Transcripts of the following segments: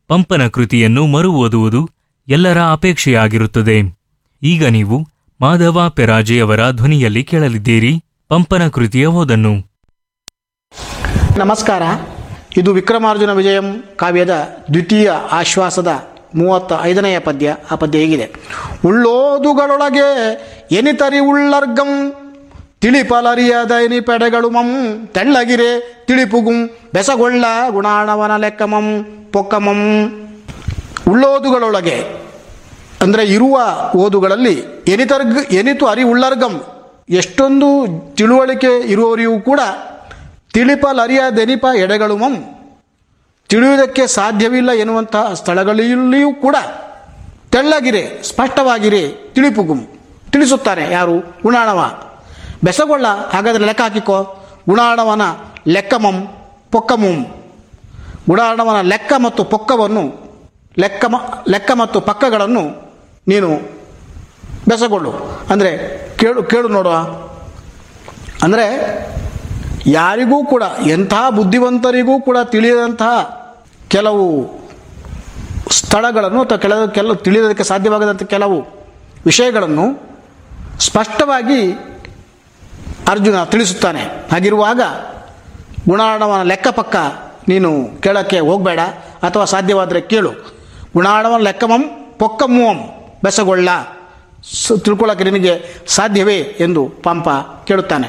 ಪಂಪನ ಕೃತಿಯನ್ನು ಮರು ಓದುವುದು ಎಲ್ಲರ ಅಪೇಕ್ಷೆಯಾಗಿರುತ್ತದೆ ಈಗ ನೀವು ಮಾಧವ ಪೆರಾಜೆಯವರ ಧ್ವನಿಯಲ್ಲಿ ಕೇಳಲಿದ್ದೀರಿ ಪಂಪನ ಕೃತಿಯ ಓದನ್ನು ನಮಸ್ಕಾರ ಇದು ವಿಕ್ರಮಾರ್ಜುನ ವಿಜಯಂ ಕಾವ್ಯದ ದ್ವಿತೀಯ ಆಶ್ವಾಸದ ಮೂವತ್ತ ಐದನೆಯ ಪದ್ಯ ಆ ಪದ್ಯ ಹೇಗಿದೆ ಉಳ್ಳೋದುಗಳೊಳಗೆ ಎನಿತರಿ ಉಳ್ಳರ್ಗಂ ತಿಳಿಪಲರಿಯದ ಎನಿಪೆಡೆಗಳು ಮಂ ತೆಳ್ಳಗಿರೆ ತಿಳಿಪುಗುಂ ಬೆಸಗೊಳ್ಳ ಗುಣಾಣವನ ಲೆಕ್ಕಮಂ ಪೊಕ್ಕಮಂ ಉಳ್ಳೋದುಗಳೊಳಗೆ ಅಂದರೆ ಇರುವ ಓದುಗಳಲ್ಲಿ ಎನಿತರ್ಗ ಎನಿತು ಅರಿವುಳ್ಳರ್ಗಂ ಎಷ್ಟೊಂದು ತಿಳುವಳಿಕೆ ಇರುವವರಿಗೂ ಕೂಡ ತಿಳಿಪಲರಿಯದೆನಿಪ ಎಡೆಗಳು ಮಂ ತಿಳಿಯುವುದಕ್ಕೆ ಸಾಧ್ಯವಿಲ್ಲ ಎನ್ನುವಂತಹ ಸ್ಥಳಗಳಲ್ಲಿಯೂ ಕೂಡ ತೆಳ್ಳಗಿರೆ ಸ್ಪಷ್ಟವಾಗಿರೆ ತಿಳಿಪುಗುಂ ತಿಳಿಸುತ್ತಾನೆ ಯಾರು ಗುಣಾಣವ ಬೆಸಗೊಳ್ಳ ಹಾಗಾದರೆ ಲೆಕ್ಕ ಹಾಕಿಕೋ ಗುಣಾಣವನ ಲೆಕ್ಕಮಂ ಪೊಕ್ಕಮುಂ ಗುಣಾಣವನ ಲೆಕ್ಕ ಮತ್ತು ಪೊಕ್ಕವನ್ನು ಲೆಕ್ಕ ಮ ಲೆಕ್ಕ ಮತ್ತು ಪಕ್ಕಗಳನ್ನು ನೀನು ಬೆಸಗೊಳ್ಳು ಅಂದರೆ ಕೇಳು ಕೇಳು ನೋಡುವ ಅಂದರೆ ಯಾರಿಗೂ ಕೂಡ ಎಂತಹ ಬುದ್ಧಿವಂತರಿಗೂ ಕೂಡ ತಿಳಿಯದಂತಹ ಕೆಲವು ಸ್ಥಳಗಳನ್ನು ಅಥವಾ ಕೆಲವು ಕೆಲವು ತಿಳಿಯೋದಕ್ಕೆ ಸಾಧ್ಯವಾಗದಂಥ ಕೆಲವು ವಿಷಯಗಳನ್ನು ಸ್ಪಷ್ಟವಾಗಿ ಅರ್ಜುನ ತಿಳಿಸುತ್ತಾನೆ ಹಾಗಿರುವಾಗ ಗುಣಾಣವನ ಲೆಕ್ಕ ಪಕ್ಕ ನೀನು ಕೇಳೋಕ್ಕೆ ಹೋಗಬೇಡ ಅಥವಾ ಸಾಧ್ಯವಾದರೆ ಕೇಳು ಗುಣಾಣವನ ಲೆಕ್ಕಮಂ ಪೊಕ್ಕಮ್ಮುವಂ ಬೆಸಗೊಳ್ಳ ಸ ತಿಳ್ಕೊಳ್ಳೋಕ್ಕೆ ನಿನಗೆ ಸಾಧ್ಯವೇ ಎಂದು ಪಂಪ ಕೇಳುತ್ತಾನೆ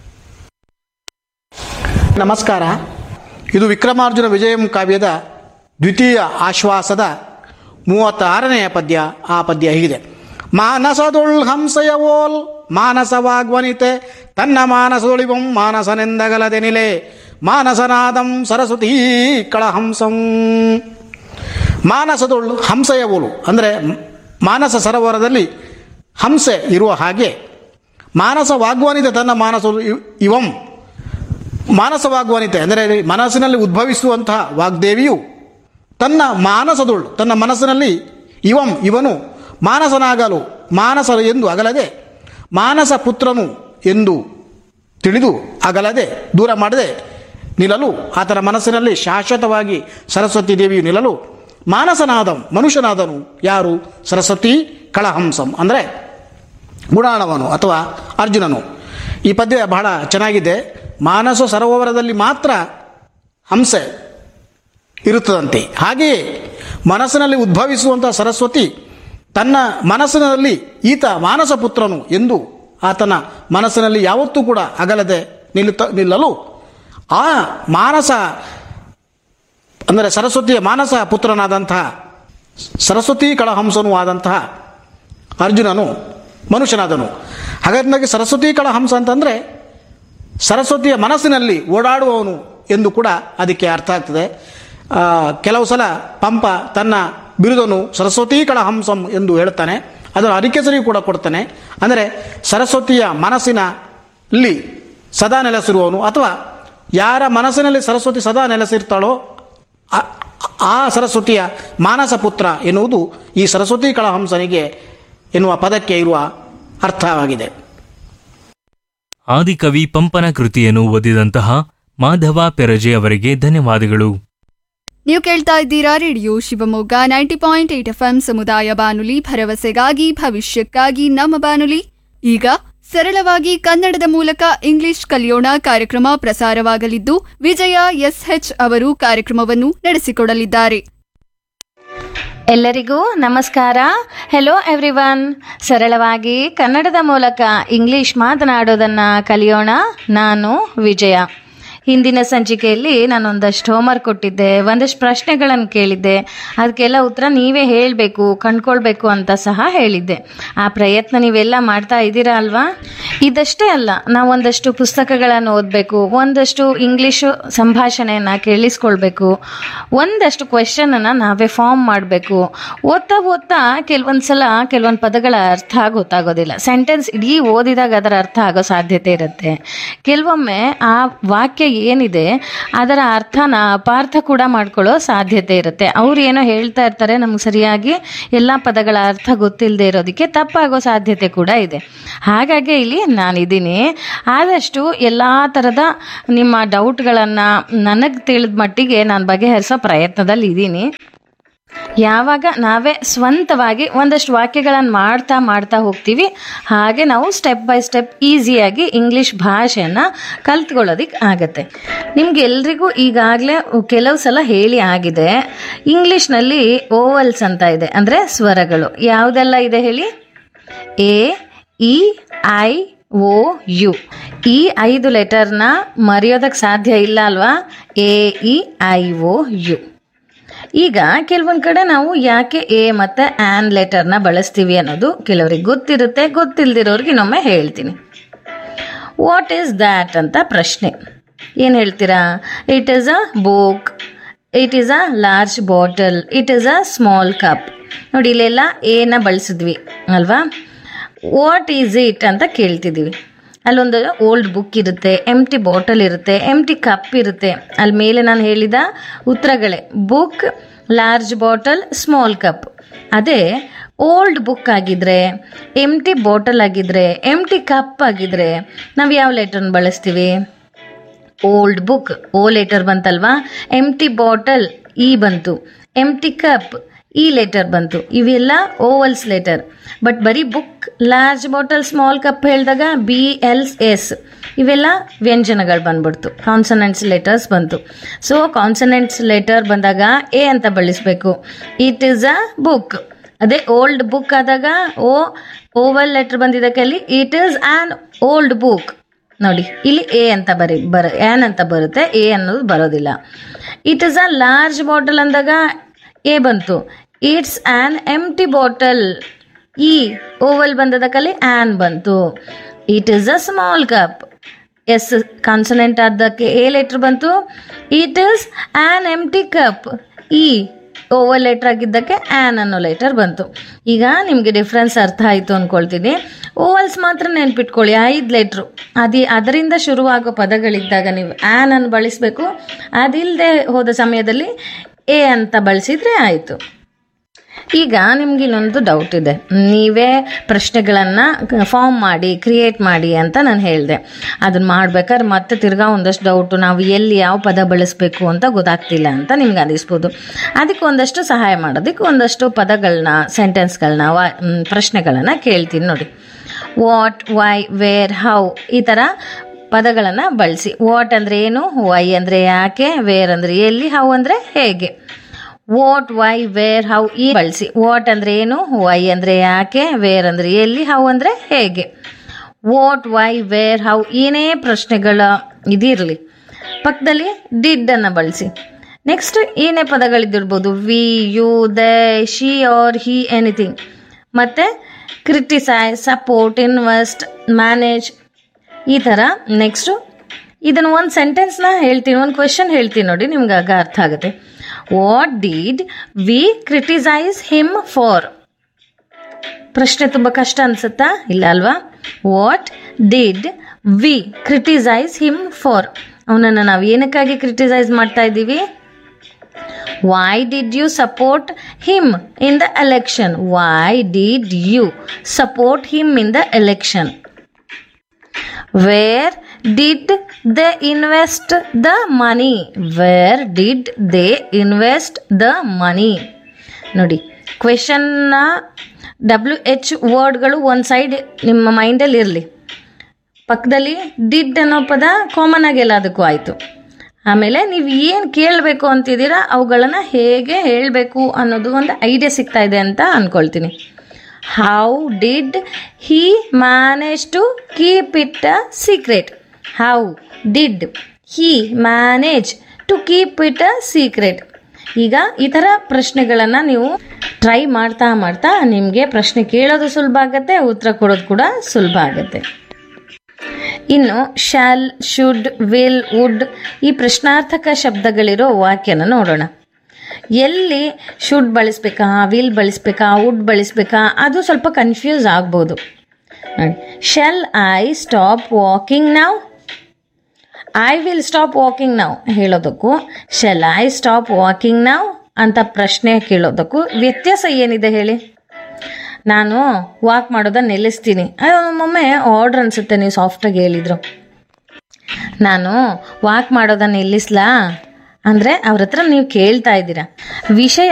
ನಮಸ್ಕಾರ ಇದು ವಿಕ್ರಮಾರ್ಜುನ ವಿಜಯಂ ಕಾವ್ಯದ ದ್ವಿತೀಯ ಆಶ್ವಾಸದ ಮೂವತ್ತಾರನೆಯ ಪದ್ಯ ಆ ಪದ್ಯ ಹೀಗಿದೆ ಮಾನಸದೊಳ್ ಹಂಸಯ ಓಲ್ ಮಾನಸವಾಗ್ವನಿತೆ ತನ್ನ ಮಾನಸದೊಳಿವಂ ಮಾನಸನೆಂದಗಲದೆನಿಲೆ ಮಾನಸನಾದಂ ಸರಸ್ವತೀ ಕಳಹಂಸಂ ಮಾನಸದೊಳ್ ಹಂಸಯ ಓಲು ಅಂದರೆ ಮಾನಸ ಸರೋವರದಲ್ಲಿ ಹಂಸೆ ಇರುವ ಹಾಗೆ ಮಾನಸ ವಾಗ್ವಾನಿತೆ ತನ್ನ ಮಾನಸ ಇವಂ ಮಾನಸವಾಗುವನಿತೆ ಅಂದರೆ ಮನಸ್ಸಿನಲ್ಲಿ ಉದ್ಭವಿಸುವಂತಹ ವಾಗ್ದೇವಿಯು ತನ್ನ ಮಾನಸದೊಳು ತನ್ನ ಮನಸ್ಸಿನಲ್ಲಿ ಇವಂ ಇವನು ಮಾನಸನಾಗಲು ಮಾನಸ ಎಂದು ಅಗಲದೆ ಮಾನಸ ಪುತ್ರನು ಎಂದು ತಿಳಿದು ಅಗಲದೆ ದೂರ ಮಾಡದೆ ನಿಲ್ಲಲು ಆತನ ಮನಸ್ಸಿನಲ್ಲಿ ಶಾಶ್ವತವಾಗಿ ಸರಸ್ವತಿ ದೇವಿಯು ನಿಲ್ಲಲು ಮಾನಸನಾದಂ ಮನುಷ್ಯನಾದನು ಯಾರು ಸರಸ್ವತಿ ಕಳಹಂಸಂ ಅಂದರೆ ಗುಣಾಣವನು ಅಥವಾ ಅರ್ಜುನನು ಈ ಪದ್ಯ ಬಹಳ ಚೆನ್ನಾಗಿದೆ ಮಾನಸ ಸರೋವರದಲ್ಲಿ ಮಾತ್ರ ಹಂಸೆ ಇರುತ್ತದಂತೆ ಹಾಗೆಯೇ ಮನಸ್ಸಿನಲ್ಲಿ ಉದ್ಭವಿಸುವಂಥ ಸರಸ್ವತಿ ತನ್ನ ಮನಸ್ಸಿನಲ್ಲಿ ಈತ ಮಾನಸ ಪುತ್ರನು ಎಂದು ಆತನ ಮನಸ್ಸಿನಲ್ಲಿ ಯಾವತ್ತೂ ಕೂಡ ಅಗಲದೆ ನಿಲ್ಲುತ್ತ ನಿಲ್ಲಲು ಆ ಮಾನಸ ಅಂದರೆ ಸರಸ್ವತಿಯ ಮಾನಸ ಪುತ್ರನಾದಂತಹ ಸರಸ್ವತಿ ಕಳಹಂಸನೂ ಆದಂತಹ ಅರ್ಜುನನು ಮನುಷ್ಯನಾದನು ಹಾಗಾಗಿ ಸರಸ್ವತಿ ಕಳಹಂಸ ಅಂತಂದರೆ ಸರಸ್ವತಿಯ ಮನಸ್ಸಿನಲ್ಲಿ ಓಡಾಡುವವನು ಎಂದು ಕೂಡ ಅದಕ್ಕೆ ಅರ್ಥ ಆಗ್ತದೆ ಆ, ಕೆಲವು ಸಲ ಪಂಪ ತನ್ನ ಬಿರುದನು ಸರಸ್ವತಿ ಕಳಹಂಸಂ ಎಂದು ಹೇಳ್ತಾನೆ ಅದರ ಅರಿಕೆಸರಿಯೂ ಕೂಡ ಕೊಡ್ತಾನೆ ಅಂದರೆ ಸರಸ್ವತಿಯ ಮನಸ್ಸಿನಲ್ಲಿ ಸದಾ ನೆಲೆಸಿರುವವನು ಅಥವಾ ಯಾರ ಮನಸ್ಸಿನಲ್ಲಿ ಸರಸ್ವತಿ ಸದಾ ನೆಲೆಸಿರ್ತಾಳೋ ಆ- ಆ ಸರಸ್ವತಿಯ ಮಾನಸ ಪುತ್ರ ಎನ್ನುವುದು ಈ ಸರಸ್ವತಿ ಕಳಹಂಸನಿಗೆ ಎನ್ನುವ ಪದಕ್ಕೆ ಇರುವ ಅರ್ಥವಾಗಿದೆ ಆದಿಕವಿ ಪಂಪನ ಕೃತಿಯನ್ನು ಓದಿದಂತಹ ಮಾಧವ ಪೆರಜೆ ಅವರಿಗೆ ಧನ್ಯವಾದಗಳು ನೀವು ಕೇಳ್ತಾ ಇದ್ದೀರಾ radio Shivamogga ninety point eight F ಸಮುದಾಯ ಬಾನುಲಿ ಭರವಸೆಗಾಗಿ ಭವಿಷ್ಯಕ್ಕಾಗಿ ನಮ್ಮ ಬಾನುಲಿ ಈಗ ಸರಳವಾಗಿ ಕನ್ನಡದ ಮೂಲಕ ಇಂಗ್ಲಿಷ್ ಕಲಿಯೋಣ ಕಾರ್ಯಕ್ರಮ ಪ್ರಸಾರವಾಗಲಿದ್ದು ವಿಜಯ ಎಸ್ಎಚ್ ಅವರು ಕಾರ್ಯಕ್ರಮವನ್ನು ನಡೆಸಿಕೊಡಲಿದ್ದಾರೆ ಎಲ್ಲರಿಗೂ ನಮಸ್ಕಾರ ಹೆಲೋ ಎವ್ರಿವನ್ ಸರಳವಾಗಿ ಕನ್ನಡದ ಮೂಲಕ ಇಂಗ್ಲಿಷ್ ಮಾತನಾಡೋದನ್ನು ಕಲಿಯೋಣ ನಾನು ವಿಜಯ ಹಿಂದಿನ ಸಂಚಿಕೆಯಲ್ಲಿ ನಾನು ಒಂದಷ್ಟು ಹೋಮ್ವರ್ಕ್ ಕೊಟ್ಟಿದ್ದೆ ಒಂದಷ್ಟು ಪ್ರಶ್ನೆಗಳನ್ನು ಕೇಳಿದ್ದೆ ಅದಕ್ಕೆಲ್ಲ ಉತ್ತರ ನೀವೇ ಹೇಳಬೇಕು ಕಂಡ್ಕೊಳ್ಬೇಕು ಅಂತ ಸಹ ಹೇಳಿದ್ದೆ ಆ ಪ್ರಯತ್ನ ನೀವೆಲ್ಲ ಮಾಡ್ತಾ ಇದ್ದೀರಾ ಅಲ್ವಾ ಇದಷ್ಟೇ ಅಲ್ಲ ನಾವು ಒಂದಷ್ಟು ಪುಸ್ತಕಗಳನ್ನು ಓದಬೇಕು ಒಂದಷ್ಟು ಇಂಗ್ಲೀಷು ಸಂಭಾಷಣೆಯನ್ನು ಕೇಳಿಸ್ಕೊಳ್ಬೇಕು ಒಂದಷ್ಟು ಕ್ವೆಶನನ್ನು ನಾವೇ ಫಾರ್ಮ್ ಮಾಡಬೇಕು ಓದ್ತಾ ಓದ್ತಾ ಕೆಲವೊಂದು ಸಲ ಕೆಲವೊಂದು ಪದಗಳ ಅರ್ಥ ಗೊತ್ತಾಗೋದಿಲ್ಲ ಸೆಂಟೆನ್ಸ್ ಇಡೀ ಓದಿದಾಗ ಅದರ ಅರ್ಥ ಆಗೋ ಸಾಧ್ಯತೆ ಇರುತ್ತೆ ಕೆಲವೊಮ್ಮೆ ಆ ವಾಕ್ಯ ಏನಿದೆ ಅದರ ಅರ್ಥನ ಅಪಾರ್ಥ ಕೂಡ ಮಾಡ್ಕೊಳ್ಳೋ ಸಾಧ್ಯತೆ ಇರುತ್ತೆ ಅವ್ರು ಏನೋ ಹೇಳ್ತಾ ಇರ್ತಾರೆ ನಮ್ಗೆ ಸರಿಯಾಗಿ ಎಲ್ಲ ಪದಗಳ ಅರ್ಥ ಗೊತ್ತಿಲ್ಲದೆ ಇರೋದಕ್ಕೆ ತಪ್ಪಾಗೋ ಸಾಧ್ಯತೆ ಕೂಡ ಇದೆ ಹಾಗಾಗಿ ಇಲ್ಲಿ ನಾನಿದ್ದೀನಿ ಆದಷ್ಟು ಎಲ್ಲ ಥರದ ನಿಮ್ಮ ಡೌಟ್ಗಳನ್ನು ನನಗೆ ತಿಳಿದ ಮಟ್ಟಿಗೆ ನಾನು ಬಗೆಹರಿಸೋ ಪ್ರಯತ್ನದಲ್ಲಿ ಇದ್ದೀನಿ ಯಾವಾಗ ನಾವೇ ಸ್ವಂತವಾಗಿ ಒಂದಷ್ಟು ವಾಕ್ಯಗಳನ್ನು ಮಾಡ್ತಾ ಮಾಡ್ತಾ ಹೋಗ್ತೀವಿ ಹಾಗೆ ನಾವು ಸ್ಟೆಪ್ ಬೈ ಸ್ಟೆಪ್ ಈಸಿಯಾಗಿ ಇಂಗ್ಲೀಷ್ ಭಾಷೆಯನ್ನು ಕಲ್ತ್ಕೊಳ್ಳೋದಕ್ಕೆ ಆಗತ್ತೆ ನಿಮ್ಗೆ ಎಲ್ರಿಗೂ ಈಗಾಗಲೇ ಕೆಲವು ಸಲ ಹೇಳಿ ಆಗಿದೆ ಇಂಗ್ಲೀಷ್ನಲ್ಲಿ ಓವಲ್ಸ್ ಅಂತ ಇದೆ ಅಂದರೆ ಸ್ವರಗಳು ಯಾವುದೆಲ್ಲ ಇದೆ ಹೇಳಿ A E I O U ಈ ಐದು ಲೆಟರ್ನ ಮರೆಯೋದಕ್ಕೆ ಸಾಧ್ಯ ಇಲ್ಲ ಅಲ್ವಾ A E I O U ಈಗ ಕೆಲವೊಂದು ಕಡೆ ನಾವು ಯಾಕೆ ಎ ಮತ್ತು ಆ್ಯನ್ ಲೆಟರ್ನ ಬಳಸ್ತೀವಿ ಅನ್ನೋದು ಕೆಲವರಿಗೆ ಗೊತ್ತಿರುತ್ತೆ ಗೊತ್ತಿಲ್ದಿರೋರ್ಗೆ ಇನ್ನೊಮ್ಮೆ ಹೇಳ್ತೀನಿ ವಾಟ್ ಈಸ್ ದ್ಯಾಟ್ ಅಂತ ಪ್ರಶ್ನೆ ಏನು ಹೇಳ್ತೀರಾ it is a book it is a large bottle it is a small cup ನೋಡಿ ಇಲ್ಲೆಲ್ಲ ಏನ ಬಳಸಿದ್ವಿ ಅಲ್ವಾ ವಾಟ್ ಈಸ್ ಇಟ್ ಅಂತ ಕೇಳ್ತಿದ್ದೀವಿ ಅಲ್ಲೊಂದು ಓಲ್ಡ್ ಬುಕ್ ಇರುತ್ತೆ ಎಂಟಿ ಬಾಟಲ್ ಇರುತ್ತೆ ಎಂಟಿ ಕಪ್ ಇರುತ್ತೆ ಅಲ್ಲಿ ಮೇಲೆ ನಾನು ಹೇಳಿದ ಉತ್ತರಗಳೇ book large bottle small cup ಅದೇ ಓಲ್ಡ್ ಬುಕ್ ಆಗಿದ್ರೆ ಎಂಟಿ ಬಾಟಲ್ ಆಗಿದ್ರೆ ಎಂಟಿ ಕಪ್ ಆಗಿದ್ರೆ ನಾವು ಯಾವ ಲೆಟರ್ನ ಬಳಸ್ತೀವಿ ಓಲ್ಡ್ ಬುಕ್ ಓ ಲೆಟರ್ ಬಂತಲ್ವಾ ಎಂಟಿ ಬಾಟಲ್ ಇ ಬಂತು ಎಂಟಿ ಕಪ್ ಈ ಲೆಟರ್ ಬಂತು ಇವೆಲ್ಲ ಓವಲ್ಸ್ ಲೆಟರ್ ಬಟ್ ಬರೀ book large bottle small cup ಹೇಳಿದಾಗ ಬಿ ಎಲ್ ಎಸ್ ಇವೆಲ್ಲ ವ್ಯಂಜನಗಳು ಬಂದ್ಬಿಡ್ತು ಕಾನ್ಸನೆಂಟ್ಸ್ ಲೆಟರ್ಸ್ ಬಂತು ಸೊ ಕಾನ್ಸನೆಂಟ್ಸ್ ಲೆಟರ್ ಬಂದಾಗ ಎ ಅಂತ ಬಳಸಬೇಕು ಇಟ್ ಈಸ್ ಅ ಬುಕ್ ಅದೇ ಓಲ್ಡ್ ಬುಕ್ ಆದಾಗ ಓ ಓವಲ್ ಲೆಟರ್ ಬಂದಿದ್ದಕ್ಕೆ ಅಲ್ಲಿ it is an old book ನೋಡಿ ಇಲ್ಲಿ ಎ ಅಂತ ಬರಿ ಬರ ಆ್ಯನ್ ಅಂತ ಬರುತ್ತೆ ಎ ಅನ್ನೋದು ಬರೋದಿಲ್ಲ it is a large bottle ಅಂದಾಗ ಎ ಬಂತು it's an empty bottle E vowel ಬಂದದಕ್ಕಲ್ಲಿ ಆ್ಯನ್ ಬಂತು it is a small cup S consonant ಆದಕ್ಕೆ ಎ ಲೆಟ್ರ್ ಬಂತು it is an empty cup E vowel letter ಆಗಿದ್ದಕ್ಕೆ an ಅನ್ನೋ letter ಬಂತು ಈಗ ನಿಮಗೆ ಡಿಫ್ರೆನ್ಸ್ ಅರ್ಥ ಆಯಿತು ಅಂದ್ಕೊಳ್ತೀನಿ ಓವಲ್ಸ್ ಮಾತ್ರ ನೆನ್ಪಿಟ್ಕೊಳ್ಳಿ ಐದು ಲೆಟ್ರು ಅದಿ ಅದರಿಂದ ಶುರುವಾಗೋ ಪದಗಳಿದ್ದಾಗ ನೀವು ಆ್ಯನ್ ಅನ್ನು ಬಳಸಬೇಕು ಅದಿಲ್ಲದೆ ಹೋದ ಸಮಯದಲ್ಲಿ ಎ ಅಂತ ಬಳಸಿದ್ರೆ ಆಯಿತು ಈಗ ನಿಮ್ಗೆ ಇನ್ನೊಂದು ಡೌಟ್ ಇದೆ ನೀವೇ ಪ್ರಶ್ನೆಗಳನ್ನು ಫಾರ್ಮ್ ಮಾಡಿ ಕ್ರಿಯೇಟ್ ಮಾಡಿ ಅಂತ ನಾನು ಹೇಳಿದೆ ಅದನ್ನ ಮಾಡ್ಬೇಕಾದ್ರೆ ಮತ್ತೆ ತಿರ್ಗಾ ಒಂದಷ್ಟು ಡೌಟು ನಾವು ಎಲ್ಲಿ ಯಾವ ಪದ ಬಳಸಬೇಕು ಅಂತ ಗೊತ್ತಾಗ್ತಿಲ್ಲ ಅಂತ ನಿಮ್ಗೆ ಅನಿಸ್ಬೋದು ಅದಕ್ಕೆ ಒಂದಷ್ಟು ಸಹಾಯ ಮಾಡೋದಕ್ಕೆ ಒಂದಷ್ಟು ಪದಗಳನ್ನ ಸೆಂಟೆನ್ಸ್ಗಳನ್ನ ವಾ ಪ್ರಶ್ನೆಗಳನ್ನು ಕೇಳ್ತೀನಿ ನೋಡಿ ವಾಟ್ ವೈ ವೇರ್ ಹೌ ಈ ಥರ ಪದಗಳನ್ನು ಬಳಸಿ ವಾಟ್ ಅಂದರೆ ಏನು ವೈ ಅಂದರೆ ಯಾಕೆ ವೇರ್ ಅಂದರೆ ಎಲ್ಲಿ ಹೌ ಅಂದರೆ ಹೇಗೆ ವಾಟ್ ವೈ ವೇರ್ ಹೌ ಈ ಬಳಸಿ ವಾಟ್ ಅಂದರೆ ಏನು ವೈ ಅಂದರೆ ಯಾಕೆ ವೇರ್ ಅಂದರೆ ಎಲ್ಲಿ ಹೌ ಅಂದರೆ ಹೇಗೆ ವಾಟ್ ವೈ ವೇರ್ ಹೌ ಏನೇ ಪ್ರಶ್ನೆಗಳ ಇದಿರಲಿ ಪಕ್ಕದಲ್ಲಿ ಡಿಡ್ ಅನ್ನು ಬಳಸಿ ನೆಕ್ಸ್ಟ್ ಏನೇ ಪದಗಳಿದ್ದಿರ್ಬೋದು we you they she are he anything ಮತ್ತು ಕ್ರಿಟಿಸೈಸ್ ಸಪೋರ್ಟ್ ಇನ್ವೆಸ್ಟ್ ಮ್ಯಾನೇಜ್ ಈ ಥರ ನೆಕ್ಸ್ಟು ಇದನ್ನು ಒಂದು ಸೆಂಟೆನ್ಸ್ನ ಹೇಳ್ತೀನಿ ಒಂದು ಕ್ವೆಶನ್ ಹೇಳ್ತೀನಿ ನೋಡಿ ನಿಮ್ಗೆ ಆಗ ಅರ್ಥ ಆಗುತ್ತೆ what did we criticise him for ಪ್ರಶ್ನೆ ತುಂಬ ಕಷ್ಟ ಅನ್ಸುತ್ತಾ ಇಲ್ಲ ಅಲ್ವಾ what did we criticise him for ಅವನನ್ನು ನಾವು ಏನಕ್ಕಾಗಿ ಕ್ರಿಟಿಸೈಸ್ ಮಾಡ್ತಾ ಇದ್ದೀವಿ why did you support him in the election why did you support him in the election where did they invest the money where did they invest the money ನೋಡಿ ಕ್ವೆಶನ್ನ W H ವರ್ಡ್ಗಳು ಒಂದು side ನಿಮ್ಮ ಮೈಂಡಲ್ಲಿ ಇರಲಿ ಪಕ್ಕದಲ್ಲಿ did ಅನ್ನೋ ಪದ common ಆಗಿ ಎಲ್ಲದಕ್ಕೂ ಆಯಿತು ಆಮೇಲೆ ನೀವು ಏನು ಕೇಳಬೇಕು ಅಂತಿದ್ದೀರಾ ಅವುಗಳನ್ನು ಹೇಗೆ ಹೇಳಬೇಕು ಅನ್ನೋದು ಒಂದು ಐಡಿಯಾ ಸಿಗ್ತಾ ಇದೆ ಅಂತ ಅಂದ್ಕೊಳ್ತೀನಿ how did he manage to keep it a secret how did he manage to keep it a secret ಈಗ ಈ ಥರ ಪ್ರಶ್ನೆಗಳನ್ನು ನೀವು ಟ್ರೈ ಮಾಡ್ತಾ ಮಾಡ್ತಾ ನಿಮಗೆ ಪ್ರಶ್ನೆ ಕೇಳೋದು ಸುಲಭ ಆಗುತ್ತೆ ಉತ್ತರ ಕೊಡೋದು ಕೂಡ ಸುಲಭ ಆಗುತ್ತೆ ಇನ್ನು ಶಾಲ್ ಶುಡ್ ವಿಲ್ ವುಡ್ ಈ ಪ್ರಶ್ನಾರ್ಥಕ ಶಬ್ದಗಳಿರೋ ವಾಕ್ಯನ ನೋಡೋಣ ಎಲ್ಲಿ ಶುಡ್ ಬಳಸ್ಬೇಕಾ ವಿಲ್ ಬಳಸ್ಬೇಕಾ ವುಡ್ ಬಳಸ್ಬೇಕಾ ಅದು ಸ್ವಲ್ಪ ಕನ್ಫ್ಯೂಸ್ ಆಗ್ಬೋದು ನೋಡಿ ಶೆಲ್ ಐ ಸ್ಟಾಪ್ ವಾಕಿಂಗ್ ನಾವು ಐ ವಿಲ್ ಸ್ಟಾಪ್ ವಾಕಿಂಗ್ ನಾವು ಹೇಳೋದಕ್ಕೂ ಶೆಲ್ ಐ ಸ್ಟಾಪ್ ವಾಕಿಂಗ್ ನಾವು ಅಂತ ಪ್ರಶ್ನೆ ಕೇಳೋದಕ್ಕೂ ವ್ಯತ್ಯಾಸ ಏನಿದೆ ಹೇಳಿ ನಾನು ವಾಕ್ ಮಾಡೋದನ್ನ ನಿಲ್ಲಿಸ್ತೀನಿ ಅಯ್ಯೋ ಒಮ್ಮೊಮ್ಮೆ ಆರ್ಡ್ರ್ ಅನಿಸುತ್ತೆ ನೀವು ಸಾಫ್ಟಾಗಿ ಹೇಳಿದ್ರು ನಾನು ವಾಕ್ ಮಾಡೋದನ್ನ ನಿಲ್ಲಿಸ್ಲಾ ಅಂದರೆ ಅವ್ರ ಹತ್ರ ನೀವು ಕೇಳ್ತಾ ಇದ್ದೀರಾ ವಿಷಯ